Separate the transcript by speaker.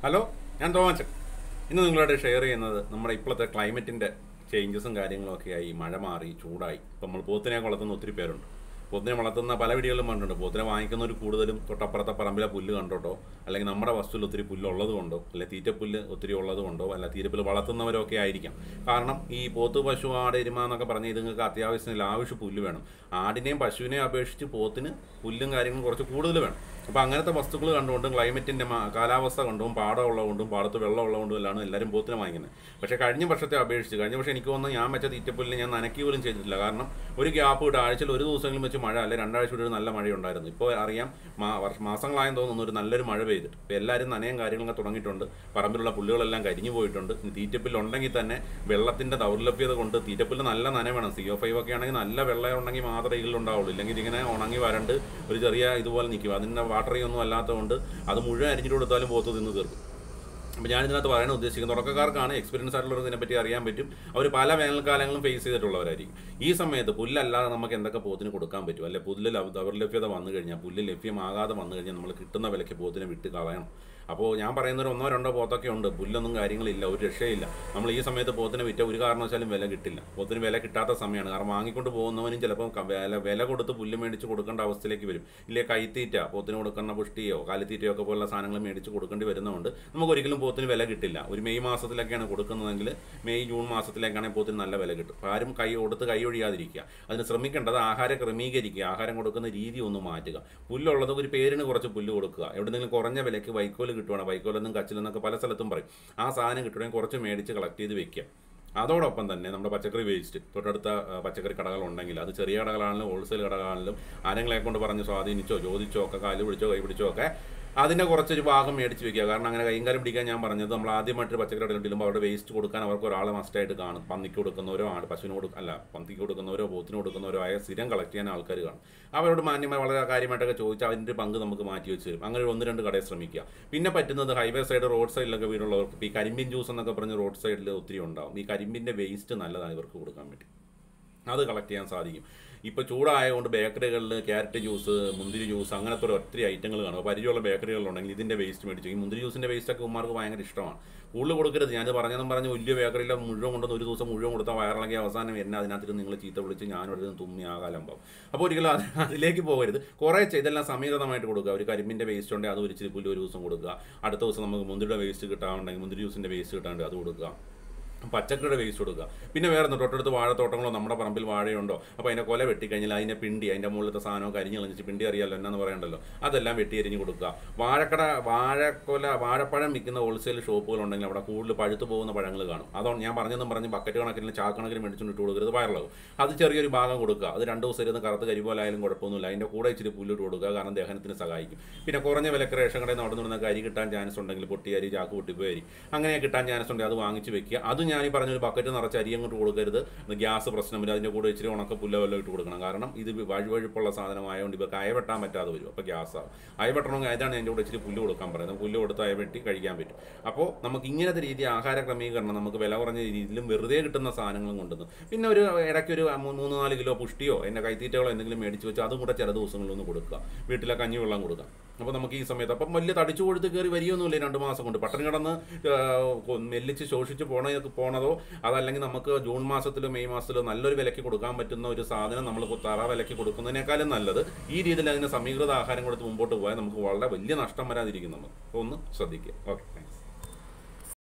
Speaker 1: hello ഞാൻ തോമാച്ചൻ ഇന്ന് നിങ്ങളോട് ഷെയർ ചെയ്യുന്നത് നമ്മുടെ ഇപ്പോഴത്തെ ക്ലൈമറ്റിൻ്റെ ചേഞ്ചസും കാര്യങ്ങളൊക്കെ ആയി മഴ മാറി ചൂടായി ഇപ്പം നമ്മൾ പോത്തിനെ വളർത്തുന്ന ഒത്തിരി പേരുണ്ട് പോത്തിനെ വളർത്തുന്ന പല വീഡിയോകളും കണ്ടിട്ടുണ്ട് പോത്തിനെ വാങ്ങിക്കുന്നവർ കൂടുതലും തൊട്ടപ്പുറത്തെ പറമ്പിലെ പുല്ല് കണ്ടോട്ടോ അല്ലെങ്കിൽ നമ്മുടെ വസ്തുവിൽ ഒത്തിരി പുല്ല് ഉള്ളത് കൊണ്ടോ അല്ലെങ്കിൽ തീറ്റപ്പുല്ല് ഒത്തിരി ഉള്ളത് കൊണ്ടോ അല്ല തീറ്റപ്പുല്ല് വളർത്തുന്നവരൊക്കെ ആയിരിക്കാം കാരണം ഈ പോത്ത് പശു ആട് എരുമ എന്നൊക്കെ പറഞ്ഞ് ഇതുങ്ങൾക്ക് അത്യാവശ്യം ലാവശ്യ പുല്ല് വേണം ആടിനെയും പശുവിനെയും അപേക്ഷിച്ച് പോത്തിന് പുല്ലും കാര്യങ്ങളും കുറച്ച് കൂടുതൽ വേണം അപ്പോൾ അങ്ങനത്തെ വസ്തുക്കൾ കണ്ടുകൊണ്ടും ക്ലൈമറ്റിൻ്റെ കാലാവസ്ഥ കൊണ്ടും പാടം ഉള്ളതുകൊണ്ടും പാടത്ത് വെള്ളം ഉള്ളതുകൊണ്ടും എല്ലാം എല്ലാവരും പോത്തിനെ വാങ്ങിക്കുന്നത് പക്ഷേ കഴിഞ്ഞ വർഷത്തെ അപേക്ഷിച്ച് കഴിഞ്ഞ വർഷം എനിക്ക് തോന്നുന്നു ഞാൻ വെച്ച തീറ്റപ്പുല്ലിന് ഞാൻ നനക്കി പോലും ചെയ്തിട്ടില്ല കാരണം ഒരു ഗ്യാപ്പ് ഇട്ട് ആഴ്ചയിൽ ഒരു ദിവസമെങ്കിലും വെച്ച് മഴ അല്ലെ രണ്ടാഴ്ച ഒരു നല്ല മഴയുണ്ടായിരുന്നു ഇപ്പോൾ അറിയാം മാ- വർഷ- മാസങ്ങളായെന്ന് തോന്നുന്നു ഒരു നല്ലൊരു മഴ പെയ്തിട്ട് ഇപ്പോൾ എല്ലാവരും നനയും കാര്യങ്ങളൊക്കെ തുടങ്ങിയിട്ടുണ്ട് പറമ്പിലുള്ള പുല്ലുകളെല്ലാം കരിഞ്ഞു പോയിട്ടുണ്ട് ഇനി തീറ്റപ്പുല്ല് ഉണ്ടെങ്കിൽ തന്നെ വെള്ളത്തിൻ്റെ ദൗർലഭ്യത കൊണ്ട് തീറ്റപ്പുല്ല് നല്ല നന വേണം സി ഒ ഫൈവ് ഒക്കെ ആണെങ്കിൽ നല്ല വെള്ളം ഉണ്ടെങ്കിൽ മാത്രമേ ഇതിലുണ്ടാവുള്ളൂ ഇല്ലെങ്കിൽ ഇതിങ്ങനെ ഉണങ്ങി വരണ്ട് ഒരു ചെറിയ ഇതുപോലെ നിൽക്കും അതിൻ്റെ വാട്ടറി ഒന്നും അല്ലാത്തതുകൊണ്ട് അത് മുഴുവൻ അരിഞ്ഞിട്ട് കൊടുത്താലും പോത്ത് തിന്ന് തീർക്കും അപ്പോൾ ഞാൻ ഇതിനകത്ത് പറയാൻ ഉദ്ദേശിക്കുന്നത് തുടക്കക്കാർക്കാണ് എക്സ്പീരിയൻസ് ആയിട്ടുള്ളവർക്ക് ഇതിനെപ്പറ്റി അറിയാൻ പറ്റും അവർ പല വേനൽക്കാലങ്ങളും ഫേസ് ചെയ്തിട്ടുള്ളവരായിരിക്കും ഈ സമയത്ത് പുല്ലല്ലാതെ നമുക്ക് എന്തൊക്കെ പോത്തിന് കൊടുക്കാൻ പറ്റും അല്ലെ പുല്ല് ലഭ- ദൗർലഭ്യത വന്നു കഴിഞ്ഞാൽ പുല്ല് ലഭ്യമാകാതെ വന്നു കഴിഞ്ഞാൽ നമ്മൾ കിട്ടുന്ന വിലയ്ക്ക് പോത്തിനെ വിട്ട് കളയണം അപ്പോൾ ഞാൻ പറയുന്ന ഒരു ഒന്നോ രണ്ടോ പോത്തൊക്കെ ഉണ്ട് പുല്ലൊന്നും കാര്യങ്ങളില്ല ഒരു രക്ഷയില്ല നമ്മൾ ഈ സമയത്ത് പോത്തിനെ വിറ്റ ഒരു കാരണവശാലും വില കിട്ടില്ല പോത്തിന് വില കിട്ടാത്ത സമയമാണ് കാരണം വാങ്ങിക്കൊണ്ട് പോകുന്നവനും ചിലപ്പോൾ ക- വില വില കൊടുത്ത് പുല്ല് മേടിച്ച് കൊടുക്കേണ്ട അവസ്ഥയിലേക്ക് വരും ഇല്ലേ കൈത്തീറ്റ പോത്തിന് കൊടുക്കുന്ന പുഷ്ടിയോ കാലിത്തീറ്റയോ ഒക്കെ പോലുള്ള സാധനങ്ങൾ മേടിച്ച് കൊടുക്കേണ്ടി വരുന്നതുകൊണ്ട് നമുക്ക് ഒരിക്കലും പോത്തിന് വില കിട്ടില്ല ഒരു മെയ് മാസത്തിലൊക്കെയാണ് കൊടുക്കുന്നതെങ്കിൽ മെയ് ജൂൺ മാസത്തിലേക്കാണെങ്കിൽ പോത്തിന് നല്ല വില കിട്ടും അപ്പോൾ ആരും കൈ കൊടുത്ത് കൈ ഒഴിയാതിരിക്കുക അതിന് ശ്രമിക്കേണ്ടത് ആഹാരം ക്രമീകരിക്കുക ആഹാരം കൊടുക്കുന്ന രീതി ഒന്ന് മാറ്റുക പുല്ലുള്ളത് ഒരു പേരിന് കുറച്ച് പുല്ല് കൊടുക്കുക എവിടെയെങ്കിലും കുറഞ്ഞ വിലയ്ക്ക് വൈക്കോല് കിട്ടുവാണ് വൈക്കോലെന്നും കച്ചിലെന്നൊക്കെ പല സ്ഥലത്തും പറയും ആ സാധനം കിട്ടുവാണെങ്കിൽ കുറച്ച് മേടിച്ച് കളക്ട് ചെയ്ത് വെക്കുക അതോടൊപ്പം തന്നെ നമ്മുടെ പച്ചക്കറി വേസ്റ്റ് തൊട്ടടുത്ത ആ, പച്ചക്കറി കടകളുണ്ടെങ്കിൽ അത് ചെറിയ കടകളാണെങ്കിലും ഹോൾസെയിൽ കടകളാണെങ്കിലും ആരെങ്കിലെ കൊണ്ട് പറഞ്ഞ് സ്വാധീനിച്ചോ ചോദിച്ചോ ഒക്കെ കാല് പിടിച്ചോ കൈ പിടിച്ചോ ഒക്കെ അതിൻ്റെ കുറച്ചൊരു ഭാഗം മേടിച്ച് വെക്കുക കാരണം അങ്ങനെ കൈയും കാലം പിടിക്കാൻ ഞാൻ പറഞ്ഞത് നമ്മൾ ആദ്യമായിട്ട് പച്ചക്കറി കടയിൽ ചെല്ലുമ്പോൾ അവിടെ വേസ്റ്റ് കൊടുക്കാൻ അവർക്ക് ഒരാളെ മസ്റ്റായിട്ട് കാണും പന്നിക്ക് കൊടുക്കുന്നവരോ ആട് പശുവിന് കൊടുക്കുക അല്ല പന്നിക്ക് കൊടുക്കുന്നവരോ പോത്തിന് കൊടുക്കുന്നവരോ ആയ സ്ഥിരം കളക്ട് ചെയ്യാൻ ആൾക്കാർ കാണും അവരോട് മാന്യമായി വളരെ കാര്യമായിട്ടൊക്കെ ചോദിച്ചാൽ അതിൻ്റെ ഒരു പങ്ക് നമുക്ക് മാറ്റി വെച്ച് തരും അങ്ങനെ ഒരു ഒന്ന് രണ്ട് കടയിൽ ശ്രമിക്കുക പിന്നെ പറ്റുന്നത് ഹൈവേ സൈഡ് റോഡ് സൈഡിലൊക്കെ വീടുള്ളവർക്ക് ഇപ്പോൾ ഈ കരിമ്പിൻ ജ്യൂസ് എന്നൊക്കെ പറഞ്ഞ് റോഡ് സൈഡിൽ ഒത്തിരി ഉണ്ടാവും ഈ കരിമ്പിൻ്റെ വേസ്റ്റ് നല്ലതാണ് ഇവർക്ക് കൊടുക്കാൻ വേണ്ടി അത് കളക്ട് ചെയ്യാൻ സാധിക്കും ഇപ്പോൾ ചൂടായതുകൊണ്ട് ബേക്കറികളിൽ ക്യാരറ്റ് ജ്യൂസ് മുന്തിരി ജ്യൂസ് അങ്ങനത്തെ ഒരു ഒത്തിരി ഐറ്റങ്ങൾ കാണും അപ്പോൾ പരിചയമുള്ള ബേക്കറികളുണ്ടെങ്കിൽ ഇതിൻ്റെ വേസ്റ്റ് മേടിച്ചു ഈ മുന്തിരി ജ്യൂസിൻ്റെ വേസ്റ്റൊക്കെ ഉമ്മാർക്ക് ഭയങ്കര ഇഷ്ടമാണ് കൂടുതൽ കൊടുക്കരുത് ഞാൻ പറഞ്ഞതും പറഞ്ഞ് വലിയ ബേക്കറിയിൽ മുഴുവൻ കൊണ്ടുവന്ന് ഒരു ദിവസം മുഴുവൻ കൊടുത്താൽ വയറിളകിയ അവസാനം എന്നെ അതിനകത്ത് നിങ്ങൾ ചീത്ത വിളിച്ച് ഞാനൊരു തുമ്മി ആകാലമ്പാവും അപ്പോൾ ഒരിക്കലും അത് അതിലേക്ക് പോകരുത് കുറേ ഇതെല്ലാം സമീകൃതമായിട്ട് കൊടുക്കുക ഒരു കരിമ്പിൻ്റെ വേസ്റ്റ് ഉണ്ടെങ്കിൽ അത് ഒരു ഇച്ചിരി പുല്ല് ഒരു ദിവസം കൊടുക്കുക അടുത്ത ദിവസം നമുക്ക് മുന്തിരിയുടെ വേസ്റ്റ് കിട്ടാനുണ്ടെങ്കിൽ മുന്തിരി ജ്യൂസിൻ്റെ വേസ്റ്റ് കിട്ടാണ്ട് അത് കൊടുക്കുക പച്ചക്കറിയുടെ വേസ്റ്റ് കൊടുക്കുക പിന്നെ വേറെ ഒന്നും തൊട്ടടുത്ത് വാഴത്തോട്ടങ്ങളോ നമ്മുടെ പറമ്പിൽ വാഴയുണ്ടോ അപ്പോൾ അതിൻ്റെ കൊല വെട്ടിക്കഴിഞ്ഞാൽ അതിൻ്റെ പിണ്ടി അതിൻ്റെ മുകളിലത്തെ സാധനമോ കരിഞ്ഞ് കളഞ്ഞിട്ട് പിണ്ടി അറിയാമല്ലോ എന്നാന്ന് പറയണ്ടല്ലോ അതെല്ലാം വെട്ടി എരിഞ്ഞ് കൊടുക്കുക വാഴക്കട വാഴക്കൊല വാഴപ്പഴം വിൽക്കുന്ന ഹോൾസെയിൽ ഷോപ്പുകളുണ്ടെങ്കിൽ അവിടെ കൂടുതൽ പഴുത്തു പോകുന്ന പഴങ്ങൾ കാണും അതുകൊണ്ട് ഞാൻ പറഞ്ഞതെന്നും പറഞ്ഞ് ബക്കറ്റ് കണക്കിന് ചാക്കണക്കിന് മേടിച്ചുകൊണ്ട് ഇട്ട് കൊടുക്കരുത് വയറിളകും അത് ചെറിയൊരു ഭാഗം കൊടുക്കുക അത് രണ്ട് ദിവസം ഇരുന്ന് കറുത്ത് കരിപോലായാലും കുഴപ്പമൊന്നുമില്ല അതിൻ്റെ കൂടെ ഇച്ചിരി പുല്ലിട്ട് കൊടുക്കുക കാരണം ദഹനത്തിന് സഹായിക്കും പിന്നെ കുറഞ്ഞ വിലക്ക് റേഷൻ കടയിൽ നിന്ന് അവിടെ നിന്ന് അരി കിട്ടാൻ ചാൻസ് ഉണ്ടെങ്കിൽ പൊട്ടി അരി ചാക്ക് പൊട്ടിപ്പോയി അരി അങ്ങനെ കിട്ടാൻ ചാൻസ് ഉണ്ടെങ്കിൽ അത് വാങ്ങിച്ച് വെക്കുക അത് ഞാൻ ഈ പറഞ്ഞൊരു ബക്കറ്റ് നിറച്ച് അരി അങ്ങോട്ട് കൊടുക്കരുത് ഗ്യാസ് പ്രശ്നമില്ല അതിൻ്റെ കൂടെ ഇച്ചിരി ഉണക്ക പുല്ല വല്ലതും ഇട്ട് കൊടുക്കണം കാരണം ഇത് വഴുവഴുപ്പുള്ള സാധനമായതുകൊണ്ട് ഇപ്പോൾ അയ വെട്ടാൻ പറ്റാതെ വരും അപ്പോൾ ഗ്യാസ് ആവും അയ വെട്ടണമെങ്കിൽ അതാണ് അതിൻ്റെ കൂടെ ഇച്ചിരി പുല്ല് കൊടുക്കാൻ പറയുന്നത് പുല്ല് കൊടുത്ത് അയ വെട്ടി കഴിക്കാൻ പറ്റും അപ്പോൾ നമുക്ക് ഇങ്ങനത്തെ രീതി ആഹാര ക്രമീകരണം നമുക്ക് വില കുറഞ്ഞ രീതിയിലും വെറുതെ കിട്ടുന്ന സാധനങ്ങളും കൊണ്ടുവന്ന് പിന്നെ ഒരു ഇടയ്ക്ക് ഒരു മൂ- മൂന്ന് നാല് കിലോ പുഷ്ടിയോ എൻ്റെ കൈത്തീറ്റകളോ എന്തെങ്കിലും മേടിച്ച് വെച്ച് അതും കൂടെ ചില ദിവസങ്ങളിലൊന്ന് കൊടുക്കുക വീട്ടിലെ കഞ്ഞി വെള്ളം കൊടുക്കുക അപ്പോൾ നമുക്ക് ഈ സമയത്ത് അപ്പം വലിയ തടിച്ചു കൊടുത്ത് കയറി വരികയൊന്നുമില്ല രണ്ട് മാസം കൊണ്ട് പട്ടണി കിടന്ന് ആ, കൊ- മെല്ലിച്ച് ശോഷിച്ച് പോണ പോണതോ അതല്ലെങ്കിൽ നമുക്ക് ജൂൺ മാസത്തിലോ മെയ് മാസത്തിലോ നല്ലൊരു വിലയ്ക്ക് കൊടുക്കാൻ പറ്റുന്ന ഒരു സാധനം നമ്മൾ തറ വിലയ്ക്ക് കൊടുക്കുന്നതിനേക്കാളും നല്ലത് ഈ രീതിയിൽ അതിന് സമീകൃത ആഹാരം കൊടുത്ത് മുമ്പോട്ട് പോയാൽ നമുക്ക് വളരെ വലിയ നഷ്ടം വരാതിരിക്കും നമുക്ക് അപ്പോൾ ഒന്ന് ശ്രദ്ധിക്കുക ഓക്കെ താങ്ക്സ്